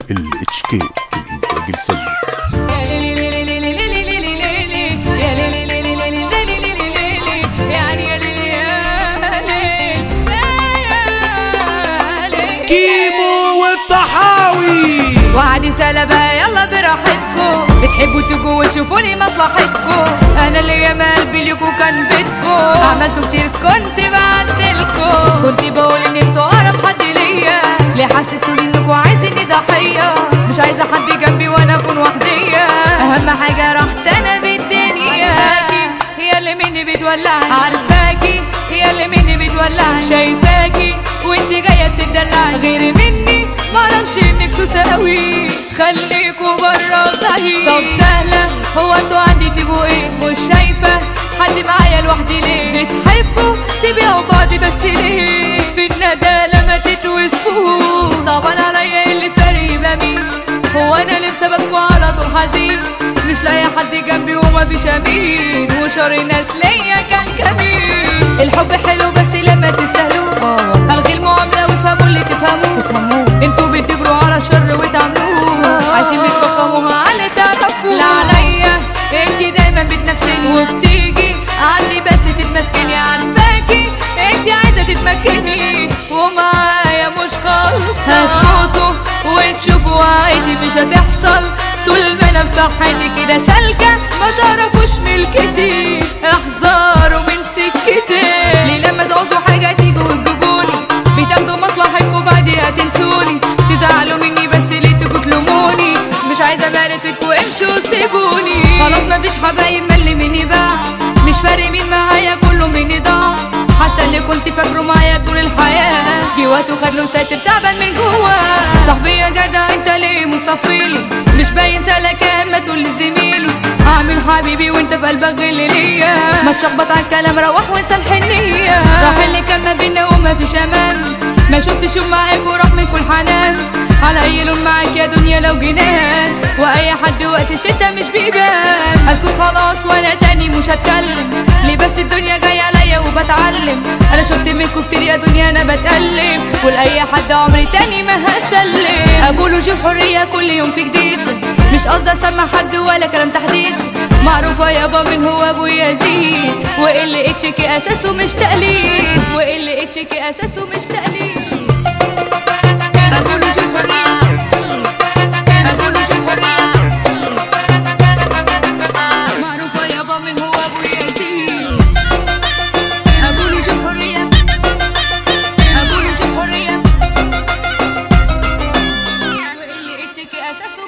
الاتش كي الانتاج الفني كيمو والطحاوي وعدي سلا بقى يلا براحتكم بتحبوا تجوا وتشوفوني مصلحتكم انا اللي ياما قلبي ليكوا كان بيتكم عملتوا كتير كنت بعدلكم كنت بقول ان انتوا اقرب حد ليا ليه حسستوني انكوا عايزيني ضحيه مش عايزه حد جنبي وانا اكون وحديه اهم حاجه راحت انا بالدنيا عارفاكي هي اللي مني بتولعي عارفاكي هي اللي مني بتولعي شايفاكي وانت جايه بتدلعي غير مني معرفش انك تساوي خليكوا بره وطهي طب سهله هو انتوا عندي تبقوا ايه مش شايفه حد معايا لوحدي ليه بتحبوا تبيعوا بعض بس ليه في الندالة ما تتوسفوش صعبان عليا اللي فارق يبقى مين هو انا اللي بسببكوا على طول حزين مش لاقي حد جنبي وما فيش امين وشر الناس ليا كان جميل الحب حلو بس لما تستاهلوه الغي المعامله وافهموا اللي تفهموه انتوا بتجروا على شر وتعملوه عايشين بتفهموها على تعرفوه لا عليا انت دايما بتنافسيني وبتيجي عندي بس تتمسكني عارفاكي انت عايزه تتمكني ومعايا مش خالصه هتموتوا وتشوفوا عادي مش هتحصل طول ما انا بصحتي كده سالكه ما تعرفوش ملكتي احذروا من سكتي ليه لما تعوزوا حاجه تيجوا وتجيبوني بتاخدوا مصلحتكم وبعديها تنسوني تزعلوا مني بس ليه تجوا تلوموني مش عايزه معرفتكوا امشوا وسيبوني خلاص مفيش حبايب ملي مني باع مش فارق مين معايا كله مني ضاع حتى اللي كنت فاكره معايا طول الحياه جه وقت وخد له ساتر تعبان من جوا صاحبي يا جدع انت ليه مصفيلي مش باين سلك اما تقول لزميلي عامل حبيبي وانت في قلبك غل ليا ما تشخبط على الكلام روح وانسى الحنيه راح اللي كان ما بينا وما فيش امان ما شفتش يوم معاك وراح من كل حنان على اي لون معاك يا دنيا لو جنان واي حد وقت الشده مش بيبان اسكت خلاص وانا تاني مش هتكلم ليه بس الدنيا جايه عليا وبتعلم انا شفت منكم كتير يا دنيا انا بتألم ولاي حد عمري تاني ما هسلم اقوله شوف حريه كل يوم في جديد مش قصدي اسمع حد ولا كلام تحديد معروفة يابا من هو ابو يزيد واللي اتشكي اساسه مش تقليد واللي اتشكي اساسه مش تقليد اقوله شوف حريه اقوله شوف حريه معروفة يابا من هو ابو يزيد اقوله شوف حريه اقوله شوف حريه واللي اتشكي اساسه